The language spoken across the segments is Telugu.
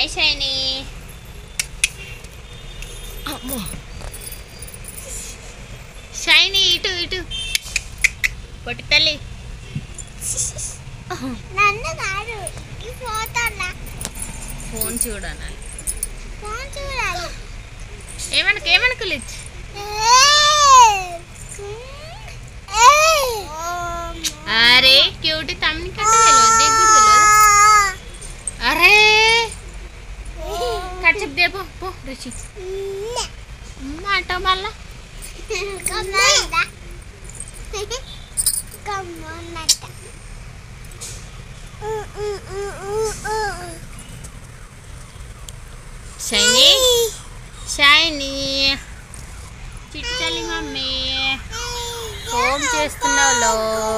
హాయ్ షైని అమ్మో షైని ఇటు ఇటు పొట్టి తల్లి నన్ను కాదు ఈ ఫోటోలా ఫోన్ చూడాలి ఫోన్ చూడాలి ఏమనకు ఏమనకు లిచ్ అరే క్యూట్ తమ్ముని కంటే తెలియదు దిగుడు తెలియదు అరే కచ్చప్ దే పో పో రుచి అమ్మ అంటావు మళ్ళా కమ్మందా కమ్మన్నట్ట షైనీ షైనీ చిట్టలి మమ్మీ ఫోన్ చేస్తున్నావులో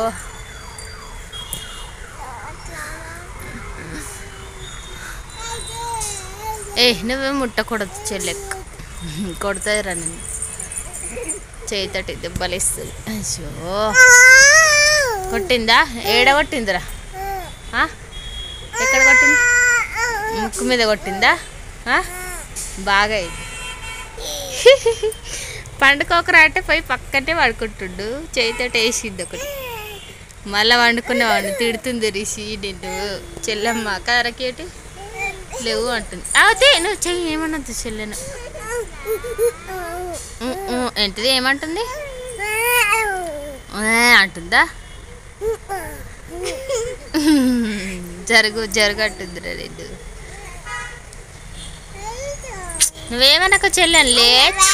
ఏ నువ్వే ముట్టకూడదు చెల్లెక్క కొడుతుంది రా నేను చేతటి దెబ్బలేస్తుంది అయ్యో కొట్టిందా ఏడ కొట్టిందిరా ఆ? ఎక్కడ కొట్టింది ముక్కు మీద కొట్టిందా ఆ? బాగా ఇది పండుకోకరా అంటే పోయి పక్కనే పడుకుంటుండు చేతితో వేసింది ఒకటి మళ్ళీ వండుకునేవాడిని తిడుతుంది రిషి నిన్ను చెల్లమ్మ కరకేటి లేవు అంటుంది అవుతే నువ్వు చెయ్యి ఏమన్నది చెల్లెను ఉ, ఉ, ఏంటిది ఏమంటుంది ఆ, అంటుందా జరుగు జరుగు అంటుంది రా రెండు నువ్వేమనక చెల్లెను లే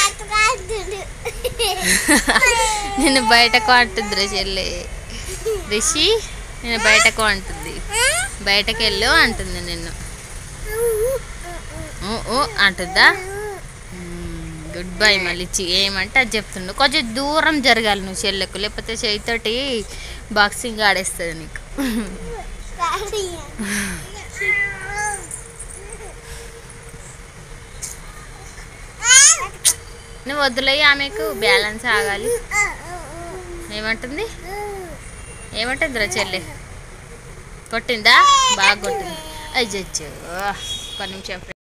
నిన్ను బయటకు అంటుంది రా చెల్లె రిషి నేను బయటకు అంటుంది బయటకు వెళ్ళు అంటుంది నిన్ను ఊ, ఊ అంటుందా గుడ్ బై మళ్ళీ చి- ఏమంటే అది చెప్తుండు కొంచెం దూరం జరగాలి నువ్వు చెల్లెకు లేకపోతే చేయితోటి బాక్సింగ్ ఆడేస్తుంది నీకు నువ్వు వద్దులయ్యి ఆమెకు బ్యాలెన్స్ ఆగాలి ఏమంటుంది ఏమంటుంది రా చెల్లె కొట్టిందా బాగా కొట్టింది అయ్యో ఒక్క నిమిషం